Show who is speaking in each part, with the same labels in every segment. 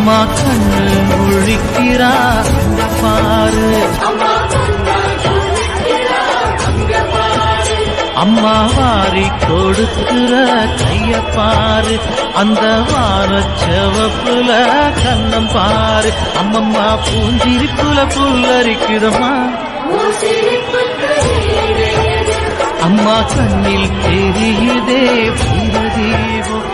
Speaker 1: அம்மா கண்ணு முழிக்கிறா அங்க பாரு அம்மா வாரி கொடுக்கிற கைய பாரு அந்த வான செவப்புல கண்ணம் பாரு அம்மம்மா பூஞ்சிரிப்புல புல்லரிக்குதம்மா அம்மா கண்ணில் தெரியுதே வீரதீபம்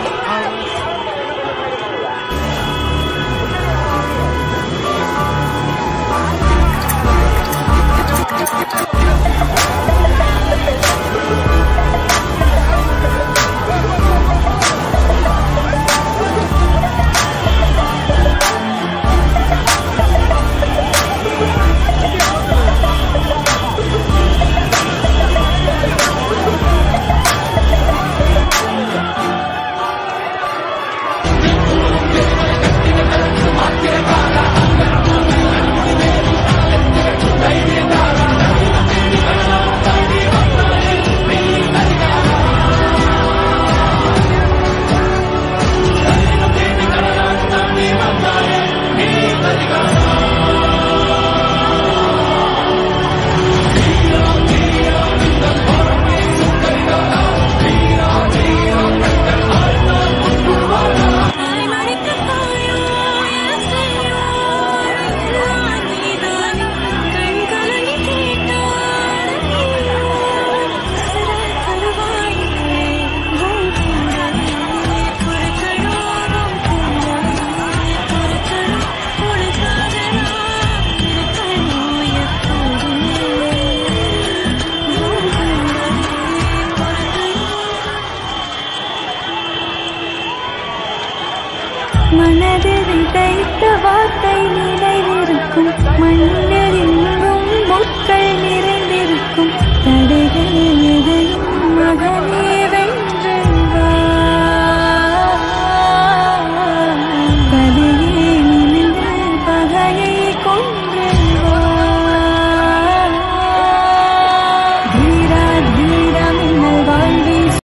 Speaker 2: மனதில் விதைத்த வார்த்தை நினைவிருக்கும் மண்ணில் எங்கும் முட்கள் நிறைந்திருக்கும் தடைகள் எதையும் மகனே